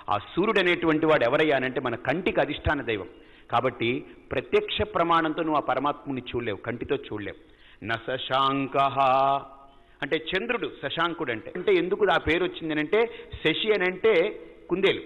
ఆ సూర్యుడు అనేటువంటి వాడు ఎవరయ్యా అంటే మన కంటికి అధిష్టాన దైవం కాబట్టి ప్రత్యక్ష ప్రమాణంతో నువ్వు ఆ పరమాత్ముని చూడలేవు కంటితో చూడలేవు న శశాంక అంటే చంద్రుడు శశాంకుడు అంటే అంటే ఎందుకు ఆ పేరు వచ్చింది అంటే శశి అని అంటే కుందేలు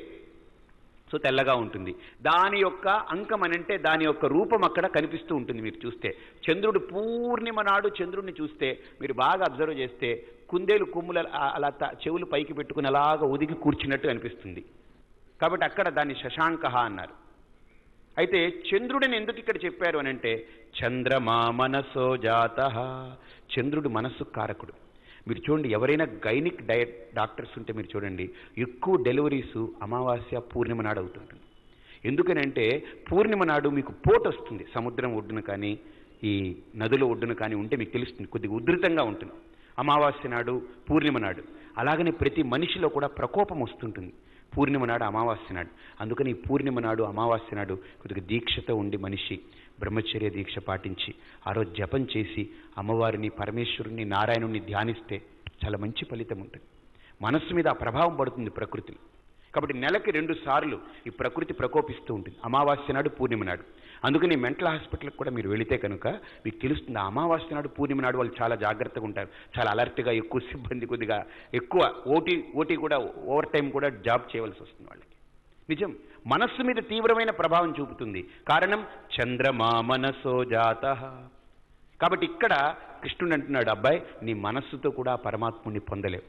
సో తెల్లగా ఉంటుంది దాని యొక్క అంకం అని అంటే దాని యొక్క రూపం అక్కడ కనిపిస్తూ ఉంటుంది మీరు చూస్తే చంద్రుడు పూర్ణిమ నాడు చంద్రుడిని చూస్తే మీరు బాగా అబ్జర్వ్ చేస్తే కుందేలు కొమ్ముల ఆ- అలా త- చెవులు పైకి పెట్టుకుని అలాగా ఒదిగి కూర్చున్నట్టు అనిపిస్తుంది కాబట్టి అక్కడ దాన్ని శశాంక అన్నారు అయితే చంద్రుడిని ఎందుకు ఇక్కడ చెప్పారు అని అంటే చంద్రమా మనసో జాత చంద్రుడు మనస్సు కారకుడు మీరు చూడండి ఎవరైనా గైనిక్ డయట్ డాక్టర్స్ ఉంటే మీరు చూడండి ఎక్కువ డెలివరీస్ అమావాస్య పూర్ణిమ నాడు అవుతుంటుంది ఎందుకనంటే పూర్ణిమ నాడు మీకు పోటు వస్తుంది సముద్రం ఒడ్డున కానీ ఈ నదుల ఒడ్డున కానీ ఉంటే మీకు తెలుస్తుంది కొద్దిగా ఉధృతంగా ఉంటుంది అమావాస్య నాడు పూర్ణిమ నాడు అలాగనే ప్రతి మనిషిలో కూడా ప్రకోపం వస్తుంటుంది పూర్ణిమ నాడు అమావాస్య నాడు అందుకని ఈ పూర్ణిమ నాడు అమావాస్య నాడు కొద్దిగా దీక్షతో ఉండి మనిషి బ్రహ్మచర్య దీక్ష పాటించి ఆ రోజు జపం చేసి అమ్మవారిని పరమేశ్వరుని నారాయణుని ధ్యానిస్తే చాలా మంచి ఫలితం ఉంటుంది మనస్సు మీద ఆ ప్రభావం పడుతుంది ప్రకృతిలో కాబట్టి నెలకి రెండు సార్లు ఈ ప్రకృతి ప్రకోపిస్తూ ఉంటుంది అమావాస్య నాడు పూర్ణిమ నాడు అందుకని మెంటల్ హాస్పిటల్కి కూడా మీరు వెళితే కనుక మీకు తెలుస్తుంది ఆ అమావాస్య నాడు పూర్ణిమ నాడు వాళ్ళు చాలా జాగ్రత్తగా ఉంటారు చాలా అలర్ట్గా ఎక్కువ సిబ్బంది కొద్దిగా ఎక్కువ ఓటీ ఓటీ కూడా ఓవర్ టైం కూడా జాబ్ చేయవలసి వస్తుంది వాళ్ళకి నిజం మనస్సు మీద తీవ్రమైన ప్రభావం చూపుతుంది కారణం చంద్రమా మనసో జాత కాబట్టి ఇక్కడ కృష్ణుడు అంటున్నాడు అబ్బాయి నీ మనస్సుతో కూడా ఆ పరమాత్ముని పొందలేవు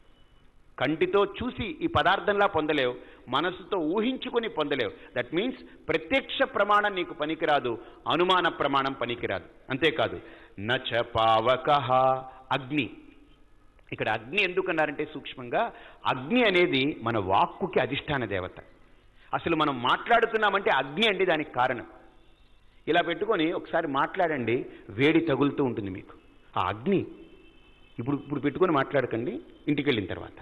కంటితో చూసి ఈ పదార్థంలా పొందలేవు మనస్సుతో ఊహించుకొని పొందలేవు దట్ మీన్స్ ప్రత్యక్ష ప్రమాణం నీకు పనికిరాదు అనుమాన ప్రమాణం పనికిరాదు అంతేకాదు నచ పావక అగ్ని ఇక్కడ అగ్ని ఎందుకన్నారంటే సూక్ష్మంగా అగ్ని అనేది మన వాక్కుకి అధిష్టాన దేవత అసలు మనం మాట్లాడుతున్నామంటే అగ్ని అండి దానికి కారణం ఇలా పెట్టుకొని ఒకసారి మాట్లాడండి వేడి తగులుతూ ఉంటుంది మీకు ఆ అగ్ని ఇప్పుడు ఇప్పుడు పెట్టుకొని మాట్లాడకండి ఇంటికి వెళ్ళిన తర్వాత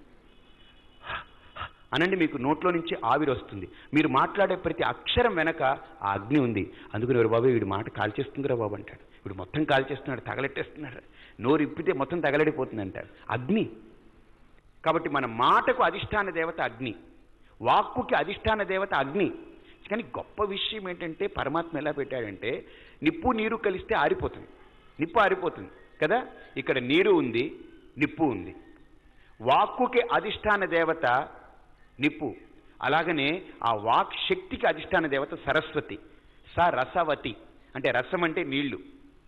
అనండి మీకు నోట్లో నుంచి ఆవిరి వస్తుంది మీరు మాట్లాడే ప్రతి అక్షరం వెనక ఆ అగ్ని ఉంది అందుకని ఎవరు బాబు వీడు మాట కాల్చేస్తుందిరా బాబు అంటాడు వీడు మొత్తం కాల్చేస్తున్నాడు తగలెట్టేస్తున్నాడు నోరు ఇప్పితే మొత్తం తగలడిపోతుంది అంటాడు అగ్ని కాబట్టి మన మాటకు అధిష్టాన దేవత అగ్ని వాక్కుకి అధిష్టాన దేవత అగ్ని కానీ గొప్ప విషయం ఏంటంటే పరమాత్మ ఎలా పెట్టాడంటే నిప్పు నీరు కలిస్తే ఆరిపోతుంది నిప్పు ఆరిపోతుంది కదా ఇక్కడ నీరు ఉంది నిప్పు ఉంది వాక్కుకి అధిష్టాన దేవత నిప్పు అలాగనే ఆ వాక్ శక్తికి అధిష్టాన దేవత సరస్వతి స రసవతి అంటే రసం అంటే నీళ్లు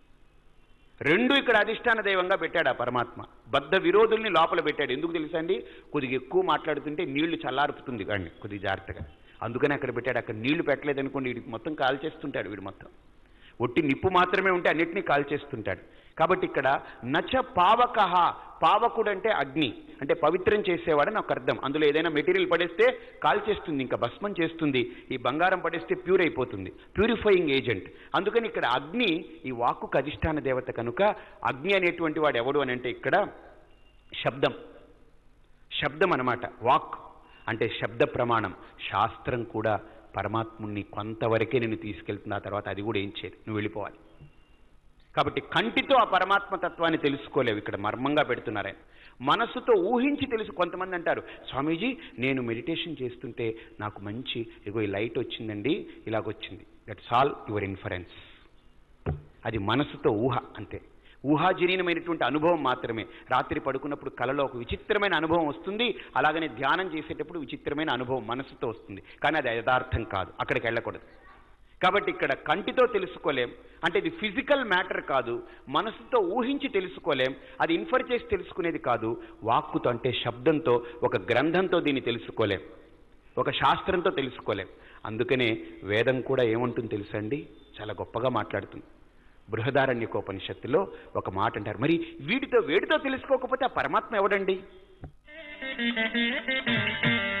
రెండు ఇక్కడ అధిష్టాన దైవంగా పెట్టాడు ఆ పరమాత్మ బద్ధ విరోధుల్ని లోపల పెట్టాడు ఎందుకు తెలుసా అండి కొద్దిగా ఎక్కువ మాట్లాడుతుంటే నీళ్లు చల్లారుపుతుంది కానీ కొద్దిగా జాగ్రత్తగా అందుకని అక్కడ పెట్టాడు అక్కడ నీళ్లు పెట్టలేదనుకోండి వీడికి మొత్తం కాల్చేస్తుంటాడు వీడు మొత్తం ఒట్టి నిప్పు మాత్రమే ఉంటే అన్నిటినీ కాల్చేస్తుంటాడు కాబట్టి ఇక్కడ నచ పావకహ పావకుడు అంటే అగ్ని అంటే పవిత్రం చేసేవాడని ఒక అర్థం అందులో ఏదైనా మెటీరియల్ పడేస్తే కాల్చేస్తుంది ఇంకా భస్మం చేస్తుంది ఈ బంగారం పడేస్తే ప్యూర్ అయిపోతుంది ప్యూరిఫైయింగ్ ఏజెంట్ అందుకని ఇక్కడ అగ్ని ఈ వాక్కుకు అధిష్టాన దేవత కనుక అగ్ని అనేటువంటి వాడు ఎవడు అని అంటే ఇక్కడ శబ్దం శబ్దం అన్నమాట వాక్ అంటే శబ్ద ప్రమాణం శాస్త్రం కూడా పరమాత్ముణ్ణి కొంతవరకే నేను తీసుకెళ్తున్నా ఆ తర్వాత అది కూడా ఏం చేయదు నువ్వు వెళ్ళిపోవాలి కాబట్టి కంటితో ఆ పరమాత్మ తత్వాన్ని తెలుసుకోలేవు ఇక్కడ మర్మంగా పెడుతున్నారు ఆయన మనస్సుతో ఊహించి తెలుసు కొంతమంది అంటారు స్వామీజీ నేను మెడిటేషన్ చేస్తుంటే నాకు మంచి ఇగో ఈ లైట్ వచ్చిందండి ఇలాగొచ్చింది దట్స్ ఆల్ యువర్ ఇన్ఫరెన్స్ అది మనసుతో ఊహ అంతే ఊహాజనీనమైనటువంటి అనుభవం మాత్రమే రాత్రి పడుకున్నప్పుడు కలలో ఒక విచిత్రమైన అనుభవం వస్తుంది అలాగనే ధ్యానం చేసేటప్పుడు విచిత్రమైన అనుభవం మనసుతో వస్తుంది కానీ అది యథార్థం కాదు అక్కడికి వెళ్ళకూడదు కాబట్టి ఇక్కడ కంటితో తెలుసుకోలేం అంటే ఇది ఫిజికల్ మ్యాటర్ కాదు మనసుతో ఊహించి తెలుసుకోలేం అది ఇన్ఫర్ చేసి తెలుసుకునేది కాదు వాక్కుతో అంటే శబ్దంతో ఒక గ్రంథంతో దీన్ని తెలుసుకోలేం ఒక శాస్త్రంతో తెలుసుకోలేం అందుకనే వేదం కూడా ఏముంటుంది తెలుసండి చాలా గొప్పగా మాట్లాడుతుంది బృహదారణ్యకోపనిషత్తులో ఒక మాట అంటారు మరి వీటితో వేడితో తెలుసుకోకపోతే ఆ పరమాత్మ ఎవడండి